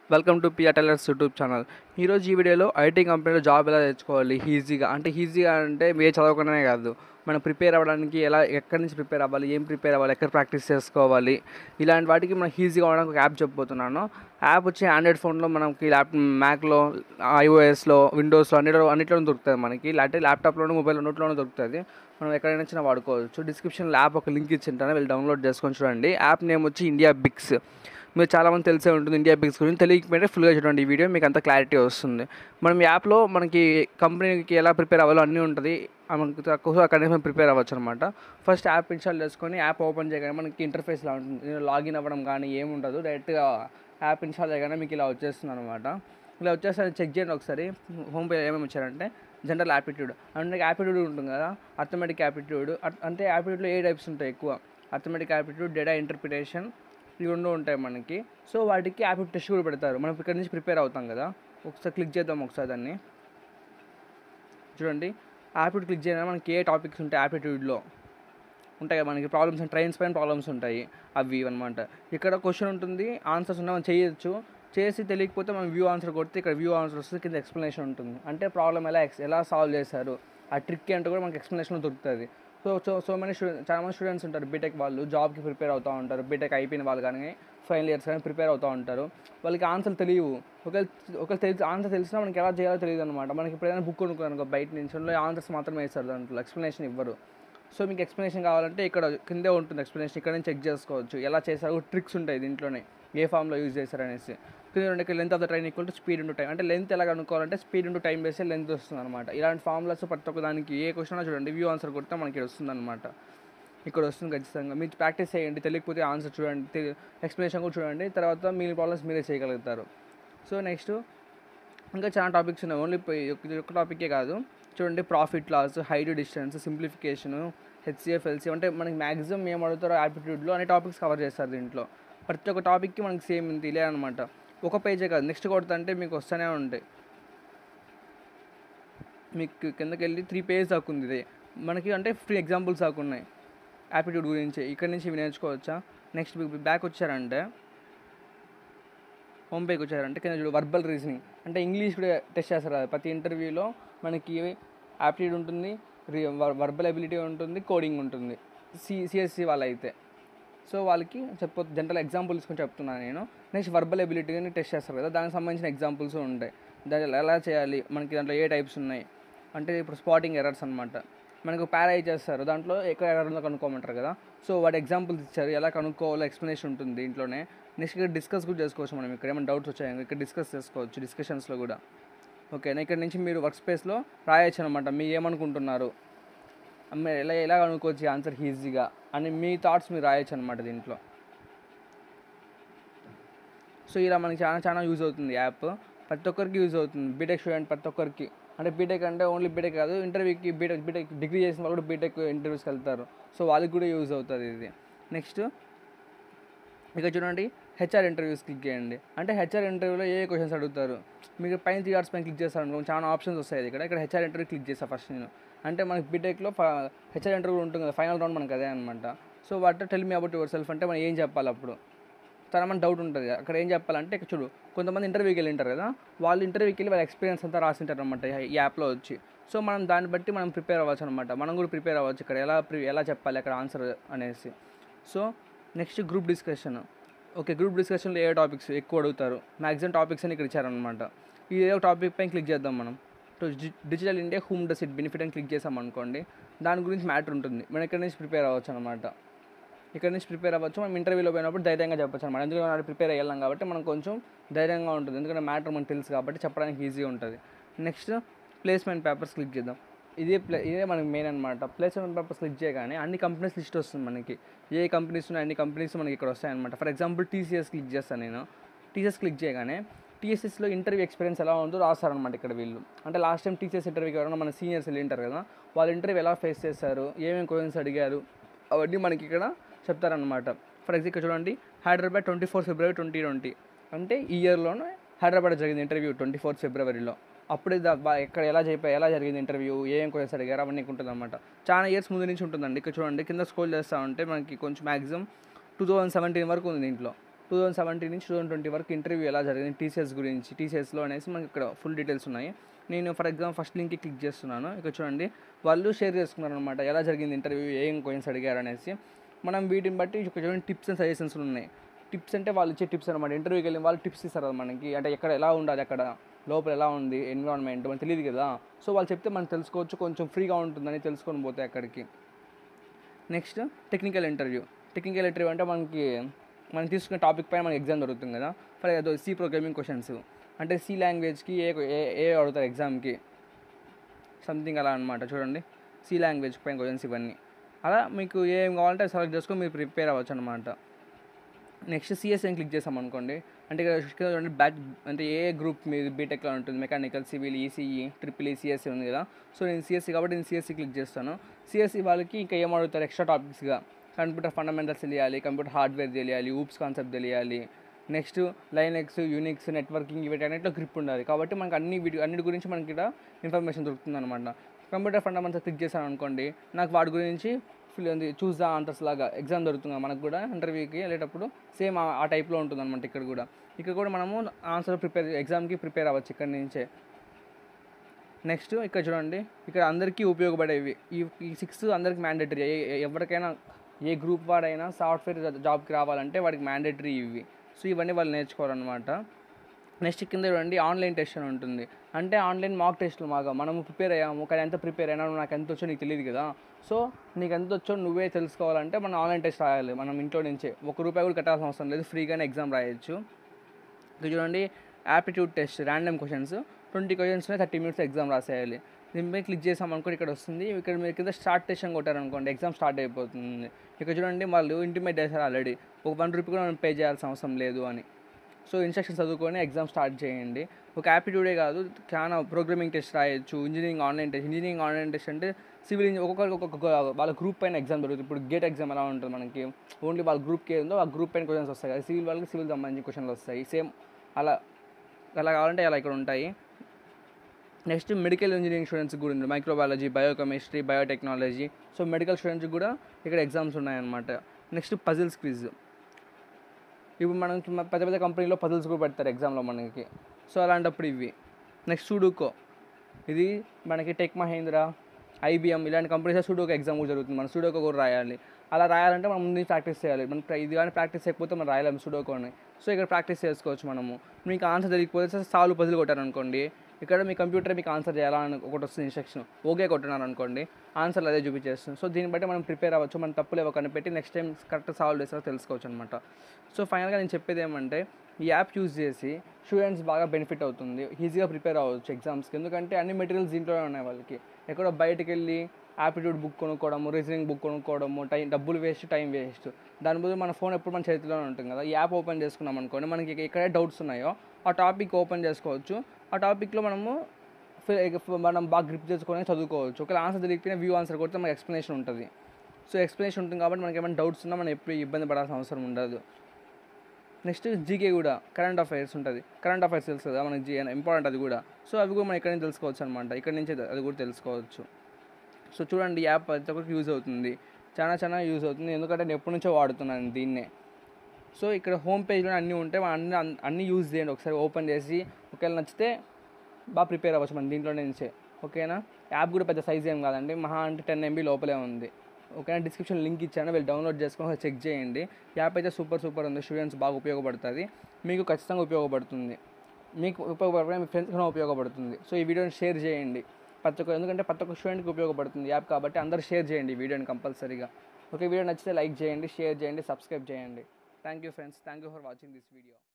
welcome to PR tailors YouTube channel ఈరోజు ఈ వీడియోలో ఐటీ కంపెనీలో జాబ్ ఎలా తెచ్చుకోవాలి ఈజీగా అంటే ఈజీగా అంటే ఏ చదవకుండానే కాదు మనం ప్రిపేర్ అవ్వడానికి ఎలా ఎక్కడి నుంచి ప్రిపేర్ అవ్వాలి ఏం ప్రిపేర్ అవ్వాలి ఎక్కడ ప్రాక్టీస్ చేసుకోవాలి ఇలాంటి వాటికి మనకి ఈజీగా అవ్వడానికి ఒక యాప్ చెప్పబోతున్నాను యాప్ వచ్చి ఆండ్రాయిడ్ ఫోన్లో మనకి ల్యాప్ మ్యాక్లో ఐఓఎస్లో విండోస్లో అన్నిట్లో అన్నిట్లోనూ దొరుకుతుంది మనకి లేకపోతే ల్యాప్టాప్లోనూ మొబైల్ నోట్లోనూ దొరుకుతుంది మనం ఎక్కడైనా చిన్న వాడుకోవచ్చు డిస్క్రిప్షన్లో యాప్ ఒక లింక్ ఇచ్చింటాను వెళ్ళి డౌన్లోడ్ చేసుకొని చూడండి యాప్ నేమ్ వచ్చి ఇండియా బిక్స్ మీరు చాలామంది తెలిసే ఉంటుంది ఇండియా బిగ్స్ గురించి తెలియకపోతే ఫుల్గా చూడండి ఈ వీడియో మీకు అంత క్లారిటీ వస్తుంది మనం యాప్లో మనకి కంపెనీకి ఎలా ప్రిపేర్ అవ్వాలో అన్నీ ఉంటుంది ఆ మనకి తక్కువ అక్కడ మనం ప్రిపేర్ అవ్వచ్చు అనమాట ఫస్ట్ యాప్ ఇన్స్టాల్ చేసుకొని యాప్ ఓపెన్ చేయగానే మనకి ఇంటర్ఫేస్ ఇలా ఉంటుంది లాగిన్ అవ్వడం కానీ ఏముండదు డైరెక్ట్గా యాప్ ఇన్స్టాల్ చేయగానే మీకు ఇలా వచ్చేస్తుంది అనమాట ఇలా వచ్చేసి చెక్ చేయండి ఒకసారి హోమ్ పేజ్ ఏమేమి వచ్చారంటే జనరల్ యాప్టిట్యూడ్ అంటే యాప్టిట్యూడ్ ఉంటుంది కదా అథమెటిక్ యాప్టిట్యూడ్ అంటే యాప్టిట్యూడ్లో ఏ టైప్స్ ఉంటాయి ఎక్కువ అథమెటిక్ యాప్టిట్యూడ్ డేటా ఇంటర్ప్రిటేషన్ ఇవి రెండు ఉంటాయి మనకి సో వాటికి యాప్టిట్యూడ్ టెస్ట్ కూడా పెడతారు మనం ఇక్కడ నుంచి ప్రిపేర్ అవుతాం కదా ఒకసారి క్లిక్ చేద్దాం ఒకసారి దాన్ని చూడండి యాప్టిట్యూడ్ క్లిక్ చేయగానే మనకి ఏ టాపిక్స్ ఉంటాయి యాప్టిట్యూడ్లో ఉంటాయి కదా మనకి ప్రాబ్లమ్స్ ట్రైన్స్ పైన ప్రాబ్లమ్స్ ఉంటాయి అవి అనమాట ఇక్కడ క్వశ్చన్ ఉంటుంది ఆన్సర్స్ ఉన్నాయి మనం చేయొచ్చు చేసి తెలియకపోతే మనం వ్యూ ఆన్సర్ కొడితే ఇక్కడ వ్యూ ఆన్సర్ వస్తుంది కింద ఎక్స్ప్లెనేషన్ ఉంటుంది అంటే ప్రాబ్లం ఎలా ఎక్స్ ఎలా సాల్వ్ చేశారు ఆ ట్రిక్ ఏంటో కూడా మనకి ఎక్స్ప్లెనేషన్ దొరుకుతుంది so so so many student చాలా మంది స్టూడెంట్స్ ఉంటారు బీటెక్ వాళ్ళు జాబ్కి ప్రిపేర్ అవుతూ ఉంటారు బీటెక్ అయిపోయిన వాళ్ళు కానీ ఫైనల్ ఇయర్స్ కానీ ప్రిపేర్ అవుతూ ఉంటారు వాళ్ళకి ఆన్సర్ తెలియవు ఒకవేళ ఒకవేళ తెలిసి ఆన్సర్ తెలిసినా మనకి ఎలా చేయాలో తెలియదు అనమాట మనకి ఇప్పుడు ఏదైనా బుక్ కొనుక్కోను బయట నుంచి అందులో ఆన్సర్స్ మాత్రమే వేస్తారు దాంట్లో ఎక్స్ప్లెనేషన్ ఇవ్వరు సో మీకు ఎక్స్ప్లెనేషన్ కావాలంటే ఇక్కడ కిందే ఉంటుంది ఎక్స్ప్లెనేషన్ ఇక్కడ నుంచి చెక్ చేసుకోవచ్చు ఎలా చేశారు ట్రిక్స్ ఉంటాయి దీంట్లోనే ఏ ఫామ్లో యూజ్ చేశారు అనేసి కింద రెండు length of the train equal to speed into time అంటే లెంత్ ఎలా కనుక్కోవాలంటే స్పీడ్ ఇంటూ టైం వేస్తే లెంత్ వస్తుంది అనమాట ఇలాంటి ఫార్ములాస్ ప్రతి ఒక్క దానికి ఏ క్వశ్చన్ చూడండి వ్యూ ఆన్సర్ కొడితే మనకి ఇక్కడ వస్తుంది అనమాట ఇక్కడ వస్తుంది ఖచ్చితంగా మీరు ప్రాక్టీస్ చేయండి తెలియకపోతే ఆన్సర్ చూడండి ఎక్స్ప్లెనేషన్ కూడా చూడండి తర్వాత మీ ప్రాబ్లమ్స్ మీరే చేయగలుగుతారు సో నెక్స్ట్ ఇంకా చాలా టాపిక్స్ ఉన్నాయి ఓన్లీ ఒక టాపికే కాదు చూడండి profit loss height distance simplification HCF L C అంటే మనకి మ్యాక్సిమం ఏం అడుగుతారో యాప్టిట్యూడ్లో అనే టాపిక్స్ కవర్ చేస్తారు దీంట్లో ప్రతి ఒక్క టాపిక్కి మనకి సేమ్ తెలియ అనమాట ఒక పేజే కాదు నెక్స్ట్ కొడుతుంటే మీకు వస్తూనే ఉంటాయి మీకు కిందకి వెళ్ళి త్రీ పేజ్ దాకా ఉంది ఇది మనకి అంటే ఫ్రీ ఎగ్జాంపుల్స్ దాకా ఉన్నాయి యాప్టిట్యూడ్ గురించి ఇక్కడ నుంచి ఇవి నేర్చుకోవచ్చా నెక్స్ట్ బ్యాక్ వచ్చారంటే హోమ్ పేజ్కి వచ్చారంటే కింద చూడు వర్బల్ రీజనింగ్ అంటే ఇంగ్లీష్ కూడా టెస్ట్ చేస్తారు కదా ప్రతి ఇంటర్వ్యూలో మనకి యాప్టిట్యూడ్ ఉంటుంది వర్బల్ ఎబిలిటీ ఉంటుంది కోడింగ్ ఉంటుంది సి సిఎస్సి వాళ్ళైతే సో వాళ్ళకి చెప్ప జనరల్ ఎగ్జాంపుల్ తీసుకొని చెప్తున్నాను నేను నెక్స్ట్ వర్బల్ ఎబిలిటీని టెస్ట్ చేస్తారు కదా దానికి సంబంధించిన ఎగ్జాంపుల్స్ ఉంటాయి దాంట్లో ఎలా చేయాలి మనకి దాంట్లో ఏ టైప్స్ ఉన్నాయి అంటే ఇప్పుడు స్పాటింగ్ ఎర్రర్స్ అనమాట మనకు పారా చేస్తారు దాంట్లో ఎక్కడ ఎర్రర్ ఉందో కనుక్కోమంటారు కదా సో వాటి ఎగ్జాంపుల్స్ ఇచ్చారు ఎలా కనుక్కోవాలో ఎక్స్ప్లెనేషన్ ఉంటుంది దీంట్లోనే నెక్స్ట్ ఇక్కడ డిస్కస్ కూడా చేసుకోవచ్చు మనం ఇక్కడ ఏమైనా డౌట్స్ వచ్చాయి ఇక్కడ డిస్కస్ చేసుకోవచ్చు డిస్కషన్స్లో కూడా ఓకేనా ఇక్కడ నుంచి మీరు వర్క్ స్పేస్లో రాయొచ్చు అనమాట మీరు ఏమనుకుంటున్నారు మీరు ఎలా ఎలా కనుక్కోవచ్చు ఆన్సర్ ఈజీగా అని మీ థాట్స్ మీరు రాయొచ్చు అనమాట దీంట్లో సో ఇలా మనకి చాలా చాలా యూజ్ అవుతుంది యాప్ ప్రతి ఒక్కరికి యూజ్ అవుతుంది బీటెక్ స్టూడెంట్ ప్రతి ఒక్కరికి అంటే బీటెక్ అంటే ఓన్లీ బీటెక్ కాదు ఇంటర్వ్యూకి బీటెక్ బీటెక్ డిగ్రీ చేసిన వాళ్ళు కూడా బీటెక్ ఇంటర్వ్యూస్కి వెళ్తారు సో వాళ్ళకి కూడా యూజ్ అవుతుంది ఇది నెక్స్ట్ ఇక చూడండి హెచ్ఆర్ ఇంటర్వ్యూస్ క్లిక్ చేయండి అంటే హెచ్ఆర్ ఇంటర్వ్యూలో ఏ క్వశ్చన్స్ అడుగుతారు మీకు పైన త్రీ ఆర్ట్స్ పైన క్లిక్ చేస్తారు అనుకో చాలా ఆప్షన్స్ వస్తాయి ఇక్కడ ఇక్కడ హెచ్ఆర్ ఇంటర్వ్యూ క్లిక్ చేస్తాను ఫస్ట్ నేను అంటే మనకి బీటెక్లో హెచ్ఆర్ ఇంటర్వ్యూ ఉంటుంది కదా ఫైనల్ రౌండ్ మనకు అదే అనమాట so what tell me about yourself అంటే మనం ఏం చెప్పాలి అప్పుడు చాలా మంది డౌట్ ఉంటుంది అక్కడ ఏం చెప్పాలంటే ఇక్కడ చూడు కొంతమంది ఇంటర్వ్యూకి వెళ్ళి ఉంటారు కదా వాళ్ళు ఇంటర్వ్యూకి వెళ్ళి వాళ్ళ ఎక్స్పీరియన్స్ అంతా రాసింటారు అనమాట ఈ యాప్లో వచ్చి సో మనం దాన్ని బట్టి మనం ప్రిపేర్ అవ్వచ్చు అనమాట మనం కూడా ప్రిపేర్ అవ్వచ్చు ఇక్కడ ఎలా ఎలా చెప్పాలి అక్కడ ఆన్సర్ అనేసి so next group discussion okay group డిస్కషన్లో ఏ టాపిక్స్ ఎక్కువ అడుగుతారు మ్యాక్సిమం టాపిక్స్ అని ఇక్కడ ఇచ్చారనమాట ఈ ఏ టాపిక్ పైన క్లిక్ చేద్దాం మనం to digital India whom does it benefit అని క్లిక్ చేసాం అనుకోండి దాని గురించి మ్యాటర్ ఉంటుంది మనం ఇక్కడ నుంచి ప్రిపేర్ అవ్వచ్చు అనమాట ఇక్కడ నుంచి ప్రిపేర్ అవ్వచ్చు మనం ఇంటర్వ్యూలో పోయినప్పుడు ధైర్యంగా చెప్పచ్చు అనమాట ఎందుకంటే ప్రిపేర్ అయ్యాం కాబట్టి మనం కొంచెం ధైర్యంగా ఉంటుంది ఎందుకంటే మ్యాటర్ మనకు తెలుసు కాబట్టి చెప్పడానికి ఈజీ ఉంటుంది నెక్స్ట్ ప్లేస్మెంట్ పేపర్స్ క్లిక్ చేద్దాం ఇదే ప్లే ఇదే మనకి మెయిన్ అనమాట ప్లేస్మెంట్ పేపర్స్ క్లిక్ చేయగానే అన్ని కంపెనీస్ లిస్ట్ వస్తుంది మనకి ఏ కంపెనీస్ ఉన్నాయి అన్ని కంపెనీస్ మనకి ఇక్కడ వస్తాయన్నమాట ఫర్ ఎగ్జాంపుల్ టీసీఎస్ క్లిక్ చేస్తాను నేను టీసీఎస్ క్లిక్ చేయగానే టీఎస్ఎస్లో ఇంటర్వ్యూ ఎక్స్పీరియన్స్ ఎలా ఉందో రాస్తారనమాట ఇక్కడ వీళ్ళు అంటే లాస్ట్ టైం టీచర్స్ ఇంటర్వ్యూకి ఎవరైనా మన సీనియర్స్ వెళ్ళి ఉంటారు కదా వాళ్ళు ఇంటర్వ్యూ ఎలా ఫేస్ చేశారు ఏమేమి క్వశ్చన్స్ అడిగారు అవన్నీ మనకి ఇక్కడ చెప్తారనమాట ఫర్ ఎగ్జాంపుల్ చూడండి Hyderabad twenty four February twenty twenty అంటే ఈ ఇయర్లోనే హైదరాబాద్ జరిగింది ఇంటర్వ్యూ ట్వంటీ ఫోర్త్ ఫిబ్రవరిలో అప్పుడే ఎక్కడ ఎలా చెప్పా ఎలా జరిగింది ఇంటర్వ్యూ ఏం క్వశ్చన్స్ అడిగారు అవన్నీ ఉంటుంది అనమాట చాలా ఇయర్స్ ముందు నుంచి ఉంటుందండి ఇక్కడ చూడండి కింద స్కోల్ చేస్తూ ఉంటే మనకి కొంచెం మ్యాక్సిమం టూ థౌజండ్ సెవెంటీన్ వరకు ఉంది దీంట్లో టూ థౌసండ్ సెవెంటీన్ నుంచి టూ థౌసండ్ ట్వంటీ వరకు ఇంటర్వ్యూ ఎలా జరిగింది టీసీఎస్ గురించి టీసీఎస్లో అనేసి మనకి ఇక్కడ ఫుల్ డీటెయిల్స్ ఉన్నాయి నేను ఫర్ ఎగ్జాంపుల్ ఫస్ట్ లింక్కి క్లిక్ చేస్తున్నాను ఇక్కడ చూడండి వాళ్ళు షేర్ చేసుకున్నారు అనమాట ఎలా జరిగింది ఇంటర్వ్యూ ఏం క్వశ్చన్స్ అడిగారు అనేసి మనం వీటిని బట్టి ఇక్కడ చూడండి టిప్స్ అండ్ సజెషన్స్ ఉన్నాయి టిప్స్ అంటే వాళ్ళు ఇచ్చే టిప్స్ అనమాట ఇంటర్వ్యూకి వెళ్ళి వాళ్ళు టిప్స్ ఇస్తారు కదా మనకి అంటే ఎక్కడ ఎలా ఉండాలి అక్కడ లోపల ఎలా ఉంది ఎన్విరాన్మెంట్ మనకు తెలియదు కదా సో వాళ్ళు చెప్తే మనం తెలుసుకోవచ్చు కొంచెం ఫ్రీగా ఉంటుందని తెలుసుకొని పోతే అక్కడికి next technical interview technical interview అంటే మనకి మనం తీసుకున్న టాపిక్ పైన మనకి ఎగ్జామ్ దొరుకుతుంది కదా ఫర్ ఏదో సి ప్రోగ్రామింగ్ క్వశ్చన్స్ అంటే సి లాంగ్వేజ్కి ఏ ఏ ఏ అడుగుతారు ఎగ్జామ్కి సంథింగ్ అలా అనమాట చూడండి సి లాంగ్వేజ్ పైన క్వశ్చన్స్ ఇవన్నీ అలా మీకు ఏం కావాలంటే సెలెక్ట్ చేసుకొని మీరు ప్రిపేర్ అవ్వచ్చు అనమాట నెక్స్ట్ సిఎస్ఎం క్లిక్ చేసాం అనుకోండి అంటే ఇక్కడ ఇక్కడ చూడండి బ్యాచ్ అంటే ఏ గ్రూప్ మీద బీటెక్లో ఉంటుంది mechanical civil ECE triple E CSE ఉంది కదా సో నేను సిఎస్సి కాబట్టి నేను సిఎస్సి క్లిక్ చేస్తాను సిఎస్సి వాళ్ళకి ఇంకా ఏం అడుగుతారు ఎక్స్ట్రా టాపిక్స్గా కంప్యూటర్ ఫండమెంటల్స్ తెలియాలి కంప్యూటర్ హార్డ్వేర్ తెలియాలి ఊప్స్ కాన్సెప్ట్ తెలియాలి నెక్స్ట్ లైనెక్స్ యూనిక్స్ నెట్వర్కింగ్ వీటన్నిటిలో గ్రిప్ ఉండాలి కాబట్టి మనకి అన్ని వీటి అన్నిటి గురించి మనకి ఇక్కడ ఇన్ఫర్మేషన్ దొరుకుతుంది అనమాట కంప్యూటర్ ఫండమెంటల్స్ క్లిక్ చేశాను అనుకోండి నాకు వాటి గురించి ఫిల్ ఉంది చూస్ ద ఆన్సర్స్ లాగా ఎగ్జామ్ దొరుకుతుంది మనకు కూడా ఇంటర్వ్యూకి వెళ్ళేటప్పుడు సేమ్ ఆ టైప్లో ఉంటుంది అనమాట ఇక్కడ కూడా ఇక్కడ కూడా మనము ఆన్సర్ ప్రిపేర్ ఎగ్జామ్కి ప్రిపేర్ అవ్వచ్చు ఇక్కడ నుంచే నెక్స్ట్ ఇక్కడ చూడండి ఇక్కడ అందరికీ ఉపయోగపడేవి ఈ ఈ సిక్స్ అందరికి మ్యాండేటరీ ఎవరికైనా ఏ గ్రూప్ వాడైనా సాఫ్ట్వేర్ జాబ్కి రావాలంటే వాడికి మ్యాండేటరీ ఇవి సో ఇవన్నీ వాళ్ళు నేర్చుకోవాలన్నమాట నెక్స్ట్ కింద చూడండి ఆన్లైన్ టెస్ట్ అని ఉంటుంది అంటే ఆన్లైన్ మాక్ టెస్ట్లు మాగా మనము ప్రిపేర్ అయ్యాము కానీ ఎంత ప్రిపేర్ అయినా నాకు ఎంత వచ్చో నీకు తెలియదు కదా సో నీకు ఎంత వచ్చో నువ్వే తెలుసుకోవాలంటే మనం ఆన్లైన్ టెస్ట్ రాయాలి మనం ఇంట్లో నుంచే ఒక రూపాయి కూడా కట్టాల్సిన అవసరం లేదు ఫ్రీగానే ఎగ్జామ్ రాయొచ్చు ఇక్కడ చూడండి aptitude test random questions twenty questions thirty minutes exam రాసేయాలి దీని మీద క్లిక్ చేసాం అనుకోండి ఇక్కడ వస్తుంది ఇక్కడ మీరు కింద స్టార్ట్ టెస్ట్ అని కొట్టారనుకోండి ఎగ్జామ్ స్టార్ట్ అయిపోతుంది ఇక్కడ చూడండి వాళ్ళు ఇంటిమేట్ చేశారు ఆల్రెడీ ఒక వన్ రూపీ కూడా మనం పే చేయాల్సిన అవసరం లేదు అని సో ఇన్స్ట్రక్షన్స్ చదువుకొని ఎగ్జామ్ స్టార్ట్ చేయండి ఒక యాప్టిట్యూడే కాదు చాలా ప్రోగ్రామింగ్ టెస్ట్ రాయొచ్చు engineering online test engineering online test అంటే సివిల్ ఇంజ ఒక్కొక్కరికి ఒక్కొక్క వాళ్ళ గ్రూప్ పైన ఎగ్జామ్ దొరుకుతుంది ఇప్పుడు గేట్ ఎగ్జామ్ ఎలా ఉంటుంది మనకి ఓన్లీ వాళ్ళ గ్రూప్కి ఏదో ఆ గ్రూప్ పైన క్వశ్చన్స్ వస్తాయి కదా సివిల్ వాళ్ళకి సివిల్ సంబంధించిన క్వశ్చన్లు వస్తాయి సేమ్ అలా అలా కావాలంటే అలా ఇక్కడ ఉంటాయి నెక్స్ట్ మెడికల్ ఇంజనీరింగ్ స్టూడెంట్స్ కూడా ఉంది microbiology biochemistry biotechnology so medical స్టూడెంట్స్కి కూడా ఇక్కడ ఎగ్జామ్స్ ఉన్నాయన్నమాట నెక్స్ట్ పజిల్స్ క్విజ్ ఇప్పుడు మనం పెద్ద పెద్ద కంపెనీలో పజిల్స్ కూడా పెడతారు ఎగ్జామ్లో మనకి సో అలాంటప్పుడు ఇవి నెక్స్ట్ సూడోకో ఇది మనకి టెక్ మహేంద్ర ఐబిఎం ఇలాంటి కంపెనీస్ సూడోకో ఎగ్జామ్ కూడా జరుగుతుంది మనం సూడోకో కూడా రాయాలి అలా రాయాలంటే మనం ముందు ప్రాక్టీస్ చేయాలి మనం ప్ర- ఇది కానీ ప్రాక్టీస్ చేయకపోతే మనం రాయలేము సూడోకోని సో ఇక్కడ ప్రాక్టీస్ చేసుకోవచ్చు మనము మీకు ఆన్సర్ తెలియకపోతే సాల్వ్ పజిల్ కొట్టారనుకోండి ఇక్కడ మీ కంప్యూటర్ మీకు ఆన్సర్ చేయాలని ఒకటి వస్తుంది ఇన్స్ట్రక్షన్ ఓకే కొట్టున్నారు అనుకోండి ఆన్సర్లు అదే చూపించేస్తుంది సో దీన్ని బట్టి మనం ప్రిపేర్ అవ్వచ్చు మనం తప్పులు ఏవో కనిపెట్టి నెక్స్ట్ టైం కరెక్ట్ సాల్వ్ చేస్తారో తెలుసుకోవచ్చు అనమాట సో ఫైనల్గా నేను చెప్పేది ఏమంటే ఈ యాప్ యూజ్ చేసి స్టూడెంట్స్ బాగా బెనిఫిట్ అవుతుంది ఈజీగా ప్రిపేర్ అవ్వచ్చు ఎగ్జామ్స్కి ఎందుకంటే అన్ని మెటీరియల్స్ దీంట్లోనే ఉన్నాయి వాళ్ళకి ఎక్కడో బయటకు వెళ్ళి యాప్టిట్యూడ్ బుక్ కొనుక్కోవడము రీజనింగ్ బుక్ కొనుక్కోవడము టైం డబ్బులు వేస్ట్ టైం వేస్ట్ దాని బదులు మన ఫోన్ ఎప్పుడు మన చేతిలోనే ఉంటుంది కదా ఈ యాప్ ఓపెన్ చేసుకున్నాం అనుకోండి మనకి ఎక్కడే డౌట్స్ ఉన్నాయో ఆ టాపిక్ ఓపెన్ చేసుకోవచ్చు ఆ టాపిక్లో మనము ఫి- ఫి- మనం బాగా గ్రిప్ చేసుకొని చదువుకోవచ్చు ఒకవేళ ఆన్సర్ తెలియకపోయినా వ్యూ ఆన్సర్ కొడితే మనకి ఎక్స్ప్లెనేషన్ ఉంటుంది సో ఎక్స్ప్లెనేషన్ ఉంటుంది కాబట్టి మనకి ఏమైనా డౌట్స్ ఉన్నా మనం ఎప్పుడు ఇబ్బంది పడాల్సిన అవసరం ఉండదు నెక్స్ట్ జీకే కూడా కరెంట్ అఫైర్స్ ఉంటుంది కరెంట్ అఫైర్స్ తెలుసు కదా మనకి జీ ఇంపార్టెంట్ అది కూడా సో అవి కూడా మనం ఇక్కడ నుంచి తెలుసుకోవచ్చు అనమాట ఇక్కడ నుంచి అది కూడా తెలుసుకోవచ్చు సో చూడండి ఈ యాప్ ప్రతి ఒక్కరికి యూజ్ అవుతుంది చాలా చాలా యూజ్ అవుతుంది ఎందుకంటే నేను ఎప్పటి నుంచో వాడుతున్నాను దీన్నే సో ఇక్కడ హోమ్ పేజ్లో అన్నీ ఉంటాయి మనం అన్ని అన్ని- అన్నీ యూజ్ చేయండి ఒకసారి ఓపెన్ చేసి ఒకవేళ నచ్చితే బాగా ప్రిపేర్ అవ్వచ్చు మనం దీంట్లో నుంచే ఓకేనా యాప్ కూడా పెద్ద సైజ్ ఏం కాదండి మహా అంటే టెన్ ఎంబీ లోపలే ఉంది ఓకేనా డిస్క్రిప్షన్ లింక్ ఇచ్చాను వీళ్ళు డౌన్లోడ్ చేసుకొని ఒకసారి చెక్ చేయండి యాప్ అయితే సూపర్ సూపర్ ఉంది స్టూడెంట్స్ బాగా ఉపయోగపడుతుంది మీకు ఖచ్చితంగా ఉపయోగపడుతుంది మీకు ఉపయోగపడే మీ ఫ్రెండ్స్ కూడా ఉపయోగపడుతుంది సో ఈ వీడియోని షేర్ చేయండి ప్రతి ఒక్క ఎందుకంటే ప్రతి ఒక్క స్టూడెంట్కి ఉపయోగపడుతుంది యాప్ కాబట్టి అందరూ షేర్ చేయండి ఈ వీడియోని కంపల్సరీగా ఓకే వీడియో నచ్చితే లైక్ చేయండి షేర్ చేయండి సబ్స్క్రైబ్ చేయండి thank you friends thank you for watching this video